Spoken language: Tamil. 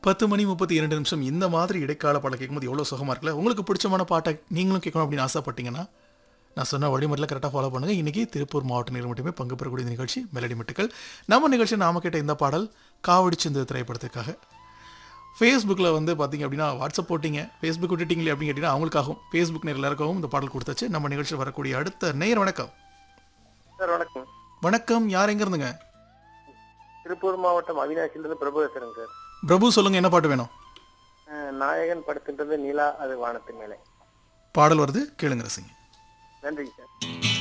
பத்து மணி முப்பத்தி இரண்டு நிமிஷம் இந்த மாதிரி இடைக்கால பாடல் கேட்கும்போது எவ்வளோ சுகமாக இருக்குல்ல உங்களுக்கு பிடிச்சமான பாட்டை நீங்களும் கேட்கணும் அப்படின்னு ஆசைப்பட்டீங்கன்னா நான் சொன்ன வழிமுறையில் கரெக்டாக ஃபாலோ பண்ணுங்கள் இன்றைக்கி திருப்பூர் மாவட்ட நேரம் மட்டுமே பங்கு பெறக்கூடிய இந்த நிகழ்ச்சி மெலடி மெட்டுக்கள் நம்ம நிகழ்ச்சி நாம கேட்ட இந்த பாடல் காவடி சிந்து திரைப்படத்துக்காக ஃபேஸ்புக்கில் வந்து பார்த்தீங்க அப்படின்னா வாட்ஸ்அப் போட்டிங்க ஃபேஸ்புக் விட்டுட்டீங்களே அப்படின்னு கேட்டிங்கன்னா அவங்களுக்காகவும் ஃபேஸ்புக் நேரில் எல்லாருக்காகவும் இந்த பாடல் கொடுத்தாச்சு நம்ம நிகழ்ச்சியில் வரக்கூடிய அடுத்த நேர் வணக்கம் சார் வணக்கம் வணக்கம் யார் எங்க இருந்துங்க திருப்பூர் மாவட்டம் அவினாசிலிருந்து பிரபு பேசுறேங்க சார் பிரபு சொல்லுங்கள் என்ன பாட்டு வேணும் அஹ் நாயகன் படுத்துன்றது நிலா அது வானத்தின் மேலே பாடல் வருது கேளுங்க ரசிங்க நன்றிங்க சார்